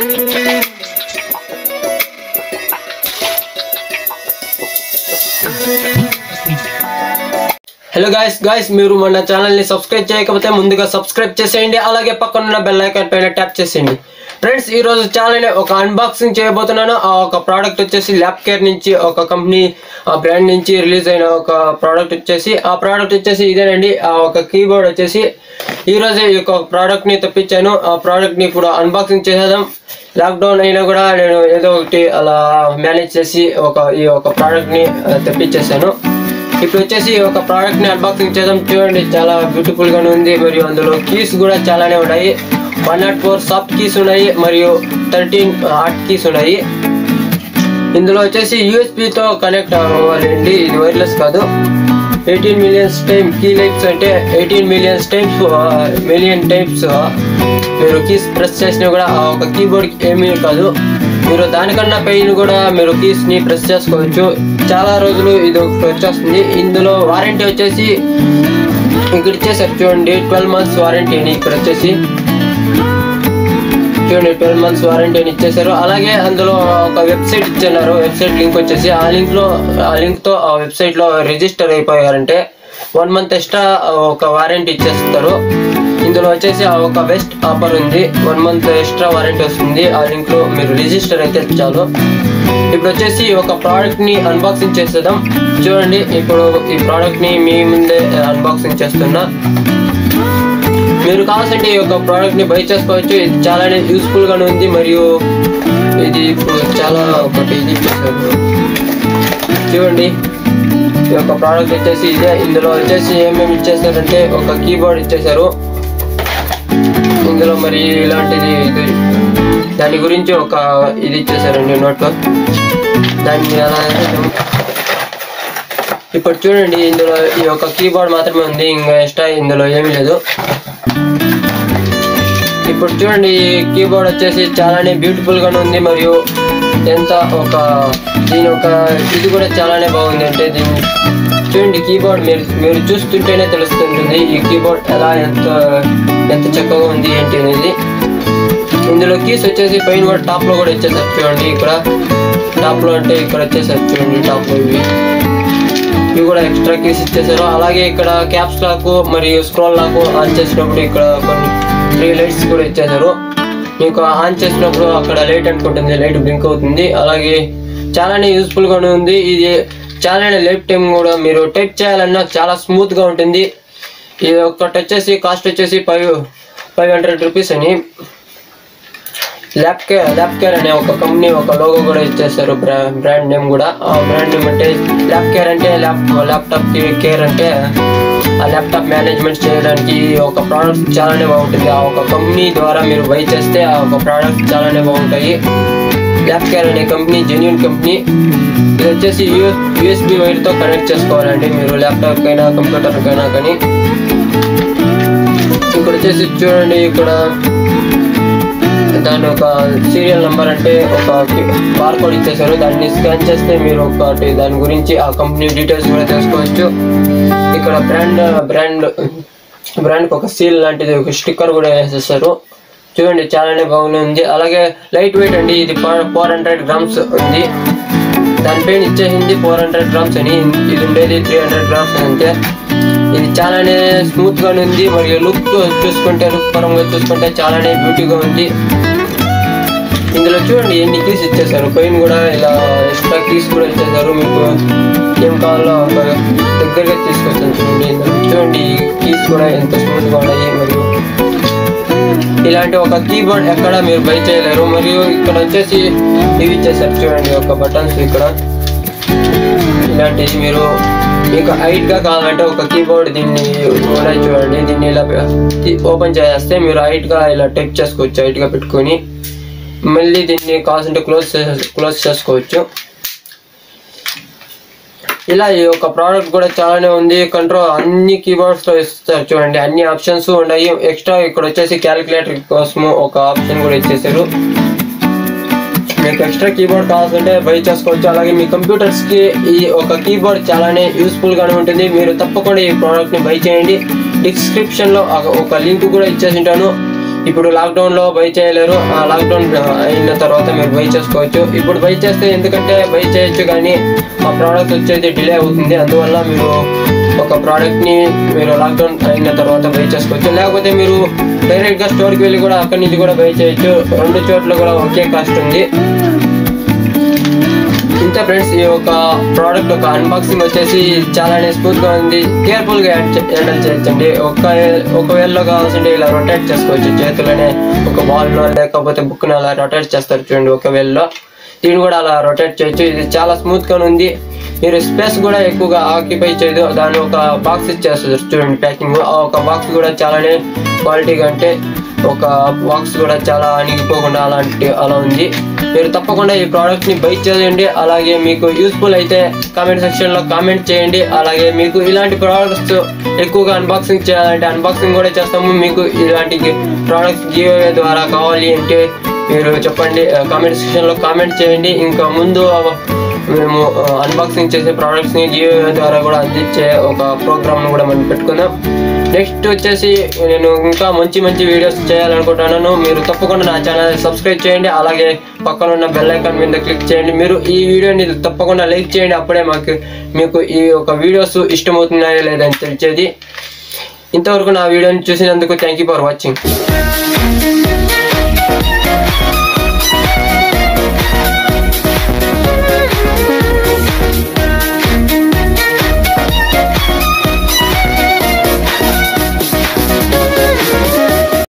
hello guys guys మీరు మన channel ని సబ్స్క్రైబ్ చేయకపోతే ముందుగా సబ్స్క్రైబ్ చేసేయండి అలాగే పక్కన ఉన్న బెల్ ఐకాన్ పైన ట్యాప్ చేసేయండి ఫ్రెండ్స్ ఈ రోజు ఛానల్ ఒక అన్బాక్సింగ్ చేయబోతున్నాను ఆ ఒక ప్రోడక్ట్ వచ్చేసి ల్యాప్ కేర్ నుంచి ఒక కంపెనీ ఆ బ్రాండ్ నుంచి రిలీజ్ అయిన ఒక ప్రోడక్ట్ వచ్చేసి ఆ ప్రోడక్ట్ వచ్చేసి ఇదేనండి ఆ ఒక కీబోర్డ్ వచ్చేసి ఈ రోజే ఈ యొక్క ప్రోడక్ట్ ని తెప్పించాను ఆ ప్రోడక్ట్ ని ఇప్పుడు అన్బాక్సింగ్ చేసేద్దాం లాక్డౌన్ అయినా కూడా నేను ఏదో ఒకటి అలా మేనేజ్ చేసి ఒక ఈ ఒక ప్రోడక్ట్ ని ఆ, తెప్పించేసాను ఇప్పుడు వచ్చేసి ఒక ప్రోడక్ట్ ని అన్బాక్సింగ్ చేద్దాం చూడండి చాలా బ్యూటిఫుల్ గానే ఉంది మరియు అందులో కీస్ కూడా చాలానే ఉన్నాయి one nought four soft keys ఉన్నాయి మరియు థర్టీన్ హార్డ్ కీస్ ఉన్నాయి ఇందులో వచ్చేసి USB తో కనెక్ట్ అవ్వాలండి ఇది వైర్లెస్ కాదు eighteen millions time key lights అంటే eighteen millions times million times మీరు కీస్ ప్రెస్ చేసినా కూడా ఆ ఒక కీబోర్డ్ ఏమీ కాదు మీరు దానికన్నా పైన కూడా మీరు కీస్ ని ప్రెస్ చేసుకోవచ్చు చాలా రోజులు ఇది ఒకటి వచ్చేస్తుంది ఇందులో వారంటీ వచ్చేసి ఇక్కడ ఇచ్చేసారు చూడండి ట్వెల్వ్ మంత్స్ వారంటీ అని ఇక్కడ వచ్చేసి చూడండి ట్వెల్వ్ మంత్స్ వారంటీ అని ఇచ్చేసారు అలాగే అందులో ఒక వెబ్సైట్ ఇచ్చున్నారు వెబ్సైట్ లింక్ వచ్చేసి ఆ లింక్ లో ఆ లింక్ తో ఆ వెబ్సైట్ లో రిజిస్టర్ అయిపోయారంటే వన్ మంత్ ఎక్స్ట్రా ఒక వారంటీ ఇచ్చేస్తారు ఇందులో వచ్చేసి ఆ ఒక బెస్ట్ ఆఫర్ ఉంది వన్ మంత్ ఎక్స్ట్రా వారంటీ వస్తుంది ఆ లింక్ లో మీరు రిజిస్టర్ అయితే చాలు ఇప్పుడు వచ్చేసి ఒక ప్రోడక్ట్ ని అన్బాక్సింగ్ చేసేద్దాం చూడండి ఇప్పుడు ఈ ప్రోడక్ట్ ని మీ ముందే అన్బాక్సింగ్ చేస్తున్నా మీరు కావాల్సింటే ఈ యొక్క ప్రోడక్ట్ ని బై చేసుకోవచ్చు ఇది చాలానే యూస్ఫుల్ గానే ఉంది మరియు ఇది ఇప్పుడు చాలా ఒకటి ఇది ఇచ్చేసారు చూడండి ఈ యొక్క ప్రోడక్ట్ వచ్చేసి ఇదే ఇందులో వచ్చేసి ఏమేమి ఇచ్చేసారంటే ఒక కీబోర్డ్ ఇచ్చేసారు ఇందులో మరి ఇలాంటిది ఇది దాని గురించి ఒక ఇది ఇచ్చేసారండి నోట్లో దాన్ని ఎలా ఇప్పుడు చూడండి ఇందులో ఈ యొక్క కీబోర్డ్ మాత్రమే ఉంది ఇంకా ఎక్స్ట్రా ఇందులో ఏమీ లేదు ఇప్పుడు చూడండి ఈ కీబోర్డ్ వచ్చేసి చాలానే బ్యూటిఫుల్ గానే ఉంది మరియు ఎంత ఒక దీని ఒక ఇది కూడా చాలానే బాగుంది అంటే దీన్ని చూడండి కీబోర్డ్ మీరు మీరు చూస్తుంటేనే తెలుస్తుంటుంది ఈ కీబోర్డ్ ఎలా ఎంత ఎంత చక్కగా ఉంది ఏంటి అనేది ఇందులో కీస్ వచ్చేసి పైన కూడా టాప్ లో కూడా ఇచ్చేసారు చూడండి ఇక్కడ టాప్ లో అంటే ఇక్కడ వచ్చేసారు చూడండి టాప్ లో ఇవి ఇవి కూడా ఎక్స్ట్రా కీస్ ఇచ్చేసారు అలాగే ఇక్కడ క్యాప్స్ లాక్ మరియు స్క్రోల్ లాక్ ఆన్ చేసినప్పుడు ఇక్కడ కొన్ని త్రీ లైట్స్ కూడా ఇచ్చేసారు మీకు ఆన్ చేసినప్పుడు అక్కడ లైట్ అనుకుంటుంది లైట్ బ్లింక్ అవుతుంది అలాగే చాలానే యూస్ఫుల్ గానే ఉంది ఇది చాలానే లైఫ్ టైం కూడా మీరు టైప్ చేయాలన్నా చాలా స్మూత్ గా ఉంటుంది ఇది ఒకటి వచ్చేసి కాస్ట్ వచ్చేసి ఫైవ్ ఫైవ్ హండ్రెడ్ రూపీస్ అని ల్యాప్ కేర్ ల్యాప్ కేర్ అనే ఒక కంపెనీ ఒక లోగో కూడా ఇచ్చేస్తారు బ్రా బ్రాండ్ నేమ్ కూడా ఆ బ్రాండ్ నేమ్ అంటే ల్యాప్ కేర్ అంటే ల్యాప్ ల్యాప్టాప్ కి కేర్ అంటే ఆ ల్యాప్టాప్ మేనేజ్మెంట్ చేయడానికి ఒక ప్రోడక్ట్ చాలానే బాగుంటుంది ఆ ఒక కంపెనీ ద్వారా మీరు బై చేస్తే ఆ ఒక ప్రోడక్ట్ చాలానే బాగుంటాయి ల్యాప్ కేర్ అనే కంపెనీ జెన్యున్ కంపెనీ ఇది వచ్చేసి యూ యూఎస్బి వైర్తో కనెక్ట్ చేసుకోవాలండి మీరు ల్యాప్టాప్ కైనా కంప్యూటర్ కైనా కానీ ఇక్కడ వచ్చేసి చూడండి ఇక్కడ దాని ఒక సీరియల్ నెంబర్ అంటే ఒక బార్ కోడ్ ఇచ్చేసారు దాన్ని స్కాన్ చేస్తే మీరు ఒకటి దాని గురించి ఆ కంపెనీ డీటెయిల్స్ కూడా తెలుసుకోవచ్చు ఇక్కడ బ్రాండ్ బ్రాండ్ బ్రాండ్ ఒక సీల్ లాంటిది ఒక స్టిక్కర్ కూడా వేసేసారు చూడండి చాలానే బాగానే ఉంది అలాగే లైట్ వెయిట్ అండి ఇది ఫోర్ హండ్రెడ్ గ్రామ్స్ ఉంది దానిపైన ఇచ్చేసింది ఫోర్ హండ్రెడ్ గ్రామ్స్ అని ఇది ఉండేది త్రీ హండ్రెడ్ గ్రామ్స్ అంతే ఇది చాలానే స్మూత్ గా ఉంది మరియు లుక్ చూసుకుంటే లుక్ పరంగా చూసుకుంటే చాలానే బ్యూటీగా ఉంది ఇందులో చూడండి ఎన్ని కీస్ ఇచ్చేసారు పైన కూడా ఇలా ఎక్స్ట్రా కీస్ కూడా ఇచ్చేసారు మీకు ఏం కావాలో ఒక దగ్గరగా తీసుకొస్తాను చూడండి ఇందులో చూడండి ఈ కీస్ కూడా ఎంత స్మూత్ గా ఉన్నాయి మరియు ఇలాంటి ఒక కీబోర్డ్ ఎక్కడ మీరు బై చేయలేరు మరియు ఇక్కడ వచ్చేసి ఇవి ఇచ్చేసారు చూడండి ఒక బటన్స్ ఇక్కడ ఇలాంటిది మీరు మీకు హైట్ గా కావాలంటే ఒక కీబోర్డ్ దీన్ని ఉన్నాయి చూడండి దీన్ని ఇలా ఓపెన్ చేస్తే మీరు హైట్ గా ఇలా టైప్ చేసుకోవచ్చు హైట్ గా పెట్టుకొని మళ్ళీ దీన్ని కావాల్సింటే క్లోజ్ క్లోజ్ చేసుకోవచ్చు ఇలా ఈ యొక్క ప్రోడక్ట్ కూడా చాలానే ఉంది కంట్రోల్ అన్ని కీబోర్డ్స్ లో ఇస్తారు చూడండి అన్ని ఆప్షన్స్ ఉన్నాయి ఎక్స్ట్రా ఇక్కడ వచ్చేసి క్యాలిక్యులేటర్ కోసము ఒక ఆప్షన్ కూడా ఇచ్చేసారు మీకు ఎక్స్ట్రా కీబోర్డ్ కావాలంటే బై చేసుకోవచ్చు అలాగే మీ కంప్యూటర్స్ కి ఈ ఒక కీబోర్డ్ చాలానే యూస్ఫుల్ గానే ఉంటుంది మీరు తప్పకుండా ఈ ప్రోడక్ట్ ని బై చేయండి డిస్క్రిప్షన్ లో ఒక- ఒక లింక్ కూడా ఇచ్చేసి ఉంటాను ఇప్పుడు లాక్డౌన్ లో బై చేయలేరు ఆ లాక్డౌన్ అయిన తర్వాత మీరు బై చేసుకోవచ్చు ఇప్పుడు బై చేస్తే ఎందుకంటే బై చేయొచ్చు కానీ ఆ ప్రోడక్ట్ వచ్చేది డిలే అవుతుంది అందువల్ల మీరు ఒక ప్రోడక్ట్ ని మీరు లాక్డౌన్ అయిన తర్వాత బై చేసుకోవచ్చు లేకపోతే మీరు డైరెక్ట్ గా స్టోర్ కి వెళ్ళి కూడా అక్కడి నుంచి కూడా బై చేయొచ్చు రెండు చోట్ల కూడా ఒకే కాస్ట్ ఉంది ఇంత ఫ్రెండ్స్ ఈ యొక్క ప్రోడక్ట్ ఒక అన్బాక్సింగ్ వచ్చేసి చాలానే స్మూత్ గా ఉంది కేర్ఫుల్ గా హ్యాండిల్ చేయొచ్చండి ఒక ఒకవేళ కావాల్సింటే ఇలా రొటేట్ చేసుకోవచ్చు చేతులనే ఒక బాల్ నో లేకపోతే బుక్ అలా రొటేట్ చేస్తారు చూడండి ఒక వేల్లో దీన్ని కూడా అలా రొటేట్ చేయొచ్చు ఇది చాలా స్మూత్ గా ఉంది మీరు స్పేస్ కూడా ఎక్కువగా ఆక్యుపై చేయదు దాని ఒక బాక్స్ ఇచ్చేస్తారు చూడండి ప్యాకింగ్ ఆ ఒక బాక్స్ కూడా చాలానే క్వాలిటీగా అంటే ఒక బాక్స్ కూడా చాలా అణిగిపోకుండా అలాంటి అలా ఉంది మీరు తప్పకుండా ఈ ప్రోడక్ట్ ని బై చేయండి అలాగే మీకు యూస్ఫుల్ అయితే కామెంట్ సెక్షన్ లో కామెంట్ చేయండి అలాగే మీకు ఇలాంటి ప్రోడక్ట్స్ ఎక్కువగా అన్బాక్సింగ్ చేయాలంటే అన్బాక్సింగ్ కూడా చేస్తాము మీకు ఇలాంటి ప్రోడక్ట్స్ గివ్ ద్వారా కావాలి అంటే మీరు చెప్పండి కామెంట్ సెక్షన్ లో కామెంట్ చేయండి ఇంకా ముందు మేము అన్బాక్సింగ్ చేసే ప్రోడక్ట్స్ ని జియో ద్వారా కూడా అందించే ఒక ప్రోగ్రామ్ కూడా మనం పెట్టుకుందాం నెక్స్ట్ వచ్చేసి నేను ఇంకా మంచి మంచి వీడియోస్ చేయాలనుకుంటున్నాను మీరు తప్పకుండా నా ఛానల్ సబ్స్క్రైబ్ చేయండి అలాగే పక్కన ఉన్న బెల్ ఐకాన్ మీద క్లిక్ చేయండి మీరు ఈ వీడియోని తప్పకుండా లైక్ చేయండి అప్పుడే మాకు మీకు ఈ ఒక వీడియోస్ ఇష్టమవుతున్నాయో లేదని తెలిసేది ఇంతవరకు నా వీడియోని చూసినందుకు థ్యాంక్ యూ ఫర్ వాచింగ్